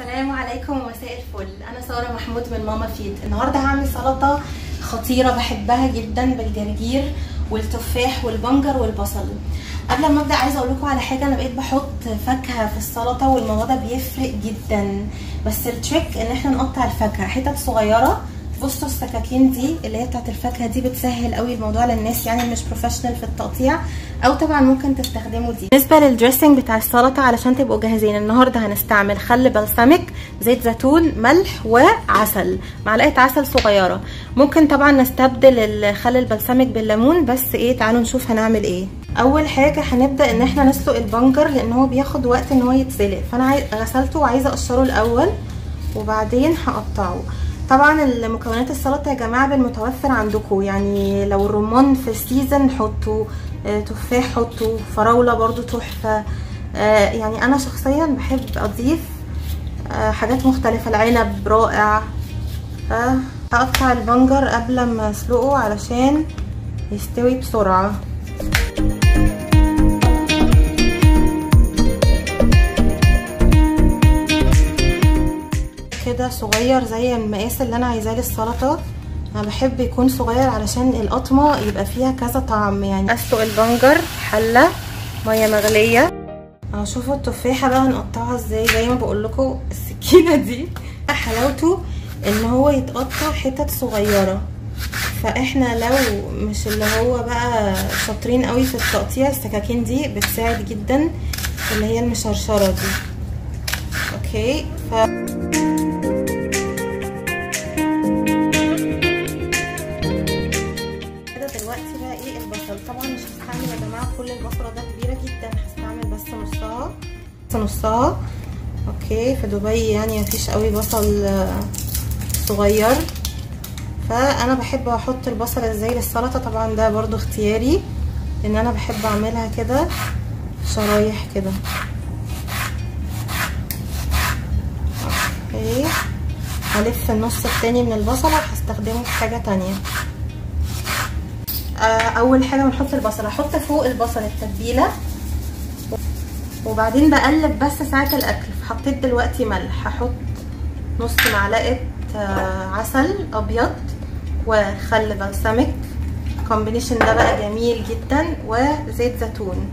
السلام عليكم ومساء الفل انا ساره محمود من ماما فيد النهارده هعمل سلطه خطيره بحبها جدا بالجرجير والتفاح والبنجر والبصل قبل ما ابدا عايزه اقول لكم على حاجه انا بقيت بحط فاكهه في السلطه والموضوع ده بيفرق جدا بس التريك ان احنا نقطع الفاكهه حتت صغيره بصوا السكاكين دي اللي هي بتاعت الفاكهه دي بتسهل قوي الموضوع للناس يعني مش بروفيشنال في التقطيع او طبعا ممكن تستخدموا دي بالنسبه للدريسنج بتاع السلطه علشان تبقوا جاهزين النهارده هنستعمل خل بلسمك زيت زيتون ملح وعسل معلقه عسل صغيره ممكن طبعا نستبدل الخل البلسمك بالليمون بس ايه تعالوا نشوف هنعمل ايه اول حاجه هنبدا ان احنا نسلق البنجر لان هو بياخد وقت ان هو يتسلق فانا غسلته وعايزه اقشره الاول وبعدين هقطعه طبعا المكونات السلطه يا جماعه بالمتوفر عندكم يعني لو الرمان في السيزن حطوا آه، تفاح حطوا فراوله برضو تحفه آه، يعني انا شخصيا بحب اضيف آه، حاجات مختلفه العنب رائع هقطع البنجر قبل ما اسلقه علشان يستوي بسرعه كده صغير زي المقاس اللي انا عايزاه للسلطه انا بحب يكون صغير علشان القطمه يبقى فيها كذا طعم يعني اسلق البنجر حله ميه مغليه اهو شوفوا التفاحه بقى هنقطعها ازاي زي ما بقول لكم السكينه دي حلاوته ان هو يتقطع حتت صغيره فاحنا لو مش اللي هو بقى شاطرين قوي في التقطيع السكاكين دي بتساعد جدا اللي هي المشرشره دي اوكي ف دلوقتي بقى ايه البصل طبعا مش هستعمل يا جماعه كل البصله ده كبيره جدا هستعمل بس نصها بس نصها اوكي في دبي يعني مفيش قوي بصل صغير فانا بحب احط البصل ازاي للسلطه طبعا ده برضو اختياري ان انا بحب اعملها كده شرايح كده اوكي هلف النص التاني من البصله هستخدمه في حاجه تانية اول حاجه بنحط البصل احط فوق البصل التتبيله وبعدين بقلب بس ساعه الاكل حطيت دلوقتي ملح هحط نص معلقه عسل ابيض وخل بلسمك الكومبينيشن ده بقى جميل جدا وزيت زيتون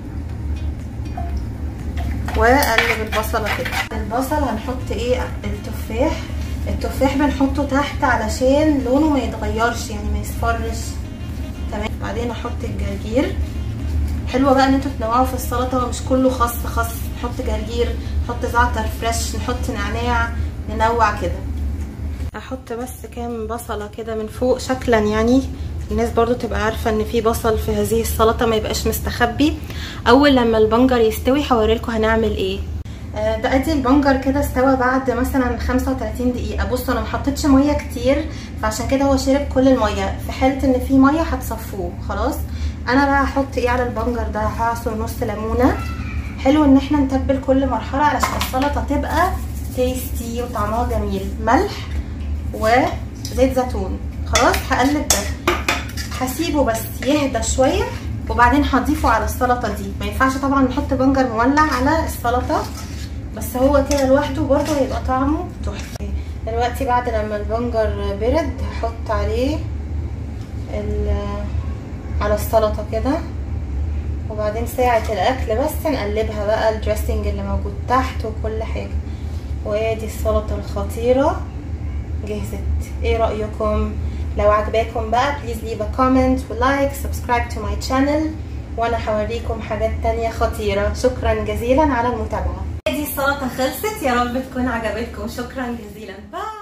واقلب البصله كده البصل هنحط ايه التفاح التفاح بنحطه تحت علشان لونه ما يتغيرش يعني ما يصفرش تمام بعدين احط الجرجير حلوه بقى ان انتوا تنوعوا في السلطه مش كله خس خس نحط جرجير نحط زعتر فريش نحط نعناع ننوع كده احط بس كام بصله كده من فوق شكلا يعني الناس برضو تبقى عارفه ان في بصل في هذه السلطه ما يبقاش مستخبي اول لما البنجر يستوي هوريلكم هنعمل ايه آه بقى دي البنجر كده استوى بعد مثلا 35 دقيقه بصوا انا ما حطيتش ميه كتير فعشان كده هو شرب كل الميه في حاله ان في ميه هتصفوه خلاص انا بقى هحط ايه على البنجر ده هعصر نص ليمونه حلو ان احنا نتبل كل مرحله علشان السلطه تبقى تيستي وطعمها جميل ملح وزيت زيتون خلاص هقلب ده هسيبه بس يهدى شويه وبعدين هضيفه على السلطه دي ما ينفعش طبعا نحط بنجر مولع على السلطه بس هو كده لوحده برضه هيبقى طعمه تحفه دلوقتي بعد لما البنجر برد هحط عليه على السلطه كده وبعدين ساعة الأكل بس نقلبها بقى الدريسنج اللي موجود تحت وكل حاجة وادي السلطة الخطيرة جهزت ايه رأيكم لو عجباكم بقى بليز ليف ا كومنت ولايك سبسكرايب تو ماي channel وانا هوريكم حاجات تانية خطيرة شكرا جزيلا على المتابعة دي السلطة خلصت يا رب تكون عجبتكم شكرا جزيلا باي